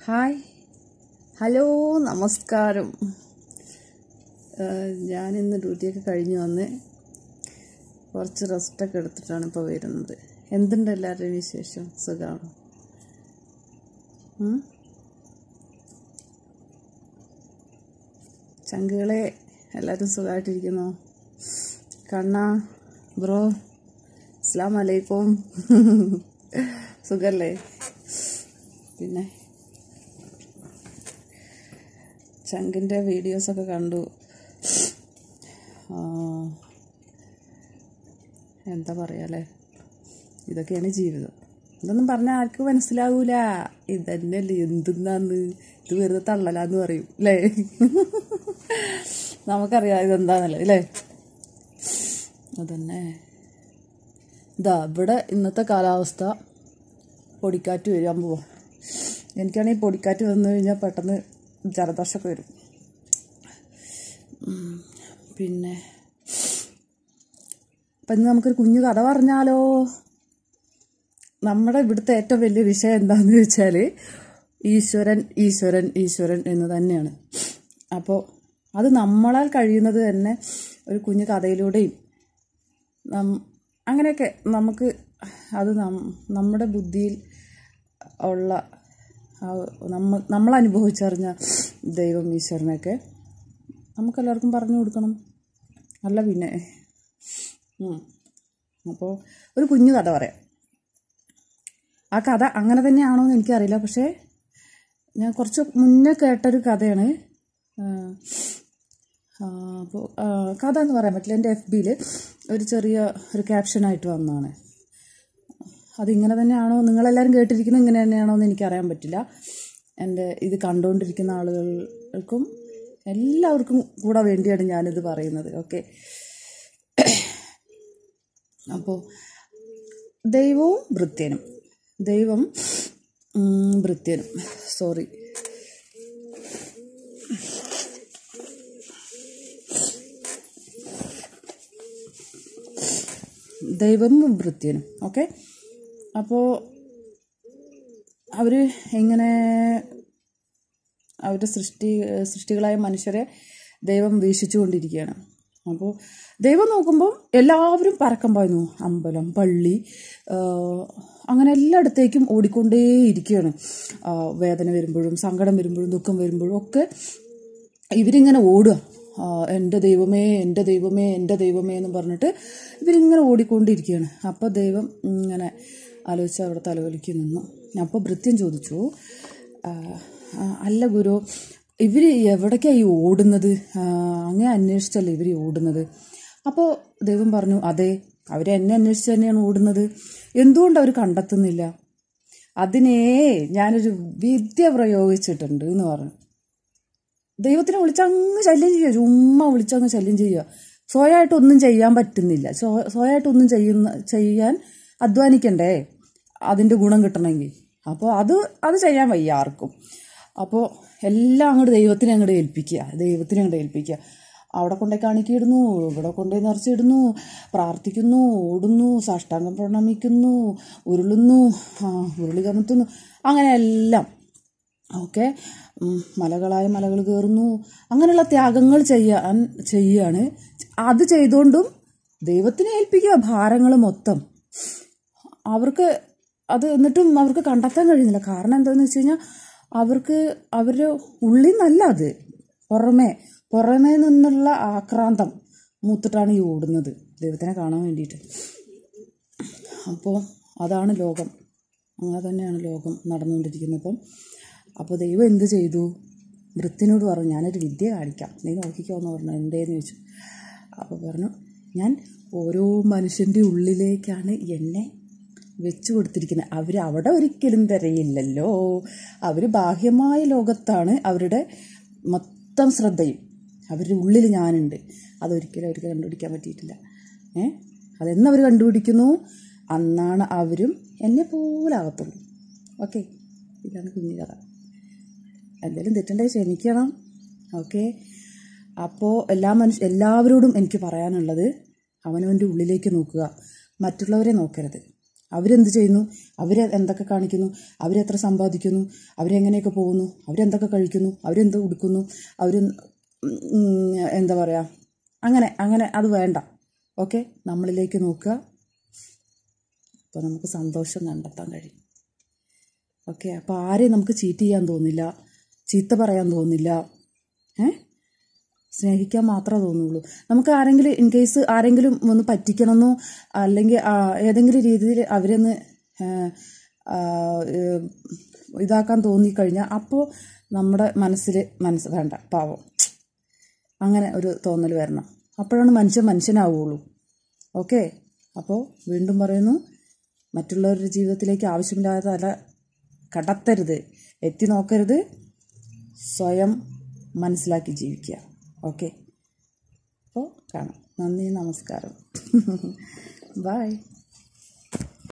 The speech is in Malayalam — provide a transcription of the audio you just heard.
ഹായ് ഹലോ നമസ്കാരം ഞാൻ ഇന്ന് ഡ്യൂട്ടിയൊക്കെ കഴിഞ്ഞ് വന്ന് കുറച്ച് റെസ്റ്റൊക്കെ എടുത്തിട്ടാണ് ഇപ്പോൾ വരുന്നത് എന്തുണ്ട് എല്ലാവരുടെയും വിശേഷം സുഖമാണോ ഉം? ചങ്കുകളെ എല്ലാവരും സുഖമായിട്ടിരിക്കുന്നോ കണ്ണ ബ്രോ അസ്സാം വലൈക്കും സുഖല്ലേ പിന്നെ ചങ്കിൻ്റെ വീഡിയോസൊക്കെ കണ്ടു ആ, എന്താ പറയാല്ലേ ഇതൊക്കെയാണ് ജീവിതം ഇതൊന്നും പറഞ്ഞാൽ ആർക്കും മനസ്സിലാവൂല ഇതന്നെയല്ലേ എന്തെന്നാന്ന് ഇത് വെറുതെ തള്ളലാന്ന് പറയും അല്ലേ നമുക്കറിയാം ഇതെന്താന്നല്ലേ അല്ലേ അതന്നെ ഇതാ ഇവിടെ ഇന്നത്തെ കാലാവസ്ഥ പൊടിക്കാറ്റ് വരാൻ പോവാ എനിക്കാണെങ്കിൽ പൊടിക്കാറ്റ് വന്നു കഴിഞ്ഞാൽ പെട്ടെന്ന് ജലദോഷമൊക്കെ വരും ഉം, പിന്നെ അപ്പം ഇന്ന് നമുക്കൊരു കുഞ്ഞു കഥ പറഞ്ഞാലോ നമ്മുടെ ഇവിടുത്തെ ഏറ്റവും വലിയ വിഷയം എന്താണെന്ന് വെച്ചാൽ ഈശ്വരൻ ഈശ്വരൻ ഈശ്വരൻ എന്ന് തന്നെയാണ് അപ്പോൾ അത് നമ്മളാൽ കഴിയുന്നത് തന്നെ ഒരു കുഞ്ഞു കഥയിലൂടെയും നം- അങ്ങനെയൊക്കെ നമുക്ക് അത് നം- നമ്മുടെ ബുദ്ധിയിൽ ഉള്ള ആ നമ്മ നമ്മൾ അനുഭവിച്ചറിഞ്ഞ ദൈവം ഈശ്വരനൊക്കെ നമുക്കെല്ലാവർക്കും പറഞ്ഞു കൊടുക്കണം അല്ല പിന്നെ അപ്പോൾ ഒരു കുഞ്ഞു കഥ പറയാം ആ കഥ അങ്ങനെ തന്നെയാണോ എന്ന് എനിക്കറിയില്ല പക്ഷേ ഞാൻ കുറച്ച് മുന്നേ കേട്ടൊരു കഥയാണ് അപ്പോൾ കഥ എന്ന് പറയാൻ പറ്റില്ല എൻ്റെ എഫ് ബിയിൽ ഒരു ചെറിയ ഒരു ക്യാപ്ഷനായിട്ട് വന്നതാണ് അതിങ്ങനെ തന്നെയാണോ നിങ്ങളെല്ലാവരും കേട്ടിരിക്കുന്നത് ഇങ്ങനെ തന്നെയാണോ എന്ന് എനിക്കറിയാൻ പറ്റില്ല എൻ്റെ ഇത് കണ്ടുകൊണ്ടിരിക്കുന്ന ആളുകൾക്കും എല്ലാവർക്കും കൂടെ വേണ്ടിയാണ് ഞാനിത് പറയുന്നത് ഓക്കെ അപ്പോൾ ദൈവവും ഭൃത്യനും ദൈവം ഉം, ഭൃത്യനും സോറി ദൈവവും ഭൃത്യനും ഓക്കെ അപ്പോൾ അവർ ഇങ്ങനെ അവരുടെ സൃഷ്ടി സൃഷ്ടികളായ മനുഷ്യരെ ദൈവം വീക്ഷിച്ചു കൊണ്ടിരിക്കുകയാണ് അപ്പോൾ ദൈവം നോക്കുമ്പോൾ എല്ലാവരും പരക്കം പായുന്നു അമ്പലം പള്ളി ആ, അങ്ങനെ എല്ലായിടത്തേക്കും ഓടിക്കൊണ്ടേയിരിക്കുകയാണ് ആ, വേദന വരുമ്പോഴും സങ്കടം വരുമ്പോഴും ദുഃഖം വരുമ്പോഴും ഒക്കെ ഇവരിങ്ങനെ ഓടുക ആ, എൻ്റെ ദൈവമേ എൻ്റെ ദൈവമേ എൻ്റെ ദൈവമേ എന്ന് പറഞ്ഞിട്ട് ഇവരിങ്ങനെ ഓടിക്കൊണ്ടിരിക്കുകയാണ് അപ്പോൾ ദൈവം ഇങ്ങനെ ആലോചിച്ച് അവിടെ തലവലിക്ക് നിന്നു അപ്പോൾ ഭൃത്യം ചോദിച്ചു ആ, ആ, അല്ല ഗുരു ഇവർ എവിടേക്കാണ് ഈ ഓടുന്നത് ആ, അങ്ങനെ അന്വേഷിച്ചല്ലേ ഇവർ ഓടുന്നത് അപ്പോൾ ദൈവം പറഞ്ഞു അതെ അവർ എന്നെ അന്വേഷിച്ച് തന്നെയാണ് ഓടുന്നത് എന്തുകൊണ്ട് അവർ കണ്ടെത്തുന്നില്ല അതിനേ ഞാനൊരു വിദ്യ പ്രയോഗിച്ചിട്ടുണ്ട് എന്ന് പറഞ്ഞു ദൈവത്തിനെ വിളിച്ചങ്ങ് ശല്യം ചെയ്യുക ചുമ്മാ വിളിച്ചങ്ങ് ശല്യം ചെയ്യുക സ്വയമായിട്ട് ഒന്നും ചെയ്യാൻ പറ്റുന്നില്ല സ്വ- സ്വയമായിട്ട് ഒന്നും ചെയ്യുന്ന ചെയ്യാൻ അധ്വാനിക്കണ്ടേ അതിൻ്റെ ഗുണം കിട്ടണമെങ്കിൽ അപ്പോൾ അത് അത് ചെയ്യാൻ വയ്യ ആർക്കും അപ്പോൾ എല്ലാം അങ്ങോട്ട് ദൈവത്തിനെ അങ്ങോട്ട് ഏൽപ്പിക്കുക ദൈവത്തിനെ അങ്ങോട്ട് ഏൽപ്പിക്കുക അവിടെ കൊണ്ടേ കാണിക്കിടുന്നു ഇവിടെ കൊണ്ടേ നിറച്ചിടുന്നു പ്രാർത്ഥിക്കുന്നു ഓടുന്നു സാഷ്ടാംഗം പ്രണമിക്കുന്നു ഉരുളുന്നു ആ, ഉരുളി കമത്തുന്നു അങ്ങനെ എല്ലാം ഓക്കെ ഉം, മലകളായ മലകൾ കയറുന്നു അങ്ങനെയുള്ള ത്യാഗങ്ങൾ ചെയ്യാൻ ചെയ്യാണ് അത് ചെയ്തുകൊണ്ടും ദൈവത്തിനെ ഏൽപ്പിക്കുക ഭാരങ്ങൾ മൊത്തം അവർക്ക് അത് എന്നിട്ടും അവർക്ക് കണ്ടെത്താൻ കഴിയുന്നില്ല കാരണം എന്താണെന്ന് വെച്ച് കഴിഞ്ഞാൽ അവർക്ക് അവരുടെ ഉള്ളിൽ നിന്നല്ല അത് പുറമേ പുറമേ നിന്നുള്ള ആക്രാന്തം മൂത്തിട്ടാണ് ഈ ഓടുന്നത് ദൈവത്തിനെ കാണാൻ വേണ്ടിയിട്ട് അപ്പോൾ അതാണ് ലോകം അങ്ങനെ തന്നെയാണ് ലോകം നടന്നുകൊണ്ടിരിക്കുന്നത് ഇപ്പം അപ്പോൾ ദൈവം എന്ത് ചെയ്തു വൃത്തിനോട് പറഞ്ഞു ഞാനൊരു വിദ്യ കാണിക്കാം നീ നോക്കിക്കോ എന്ന് പറഞ്ഞു എന്തേന്ന് ചോദിച്ചു അപ്പോൾ പറഞ്ഞു ഞാൻ ഓരോ മനുഷ്യൻ്റെ ഉള്ളിലേക്കാണ് എന്നെ വെച്ചു കൊടുത്തിരിക്കുന്നത് അവർ അവിടെ ഒരിക്കലും തിരയില്ലല്ലോ അവർ ബാഹ്യമായ ലോകത്താണ് അവരുടെ മൊത്തം ശ്രദ്ധയും അവരുടെ ഉള്ളിൽ ഞാനുണ്ട് അതൊരിക്കലും അവർക്ക് കണ്ടുപിടിക്കാൻ പറ്റിയിട്ടില്ല ഏ അതെന്നവർ കണ്ടുപിടിക്കുന്നു അന്നാണ് അവരും എന്നെ പോലെ ആകത്തുള്ളൂ ഓക്കെ ഇതാണ് കുഞ്ഞു കഥ എന്തെങ്കിലും തെറ്റുണ്ടെങ്കിൽ ക്ഷമിക്കണം ഓക്കെ അപ്പോൾ എല്ലാ മനുഷ്യ എല്ലാവരോടും എനിക്ക് പറയാനുള്ളത് അവനവൻ്റെ ഉള്ളിലേക്ക് നോക്കുക മറ്റുള്ളവരെ നോക്കരുത് അവരെന്ത് ചെയ്യുന്നു അവർ എന്തൊക്കെ കാണിക്കുന്നു അവരെത്ര സമ്പാദിക്കുന്നു അവരെങ്ങനെയൊക്കെ പോകുന്നു അവരെന്തൊക്കെ കഴിക്കുന്നു അവരെന്ത് ഉടുക്കുന്നു അവർ എന്താ പറയുക അങ്ങനെ അങ്ങനെ അത് വേണ്ട ഓക്കെ നമ്മളിലേക്ക് നോക്കുക അപ്പോൾ നമുക്ക് സന്തോഷം കണ്ടെത്താൻ കഴിയും ഓക്കെ അപ്പോൾ ആരെയും നമുക്ക് ചീറ്റ് ചെയ്യാൻ തോന്നില്ല ചീത്ത പറയാൻ തോന്നില്ല ഏ സ്നേഹിക്കാൻ മാത്രമേ തോന്നുള്ളൂ നമുക്ക് ആരെങ്കിലും ഇൻ കേസ് ആരെങ്കിലും ഒന്ന് പറ്റിക്കണമെന്നോ അല്ലെങ്കിൽ ആ, ഏതെങ്കിലും രീതിയിൽ അവരൊന്ന് ആ, ആ, ഏ, ഇതാക്കാൻ തോന്നിക്കഴിഞ്ഞാൽ അപ്പോൾ നമ്മുടെ മനസ്സിൽ മനസ്സ് വേണ്ട പാവം അങ്ങനെ ഒരു തോന്നൽ വരണം അപ്പോഴാണ് മനുഷ്യൻ മനുഷ്യനാവുള്ളൂ ഓക്കെ അപ്പോൾ വീണ്ടും പറയുന്നു മറ്റുള്ളവരുടെ ജീവിതത്തിലേക്ക് ആവശ്യമില്ലാത്ത തല കടത്തരുത് എത്തി നോക്കരുത് സ്വയം മനസ്സിലാക്കി ജീവിക്കുക ഓക്കെ അപ്പോൾ കാണാം നന്ദി നമസ്കാരം ബായ്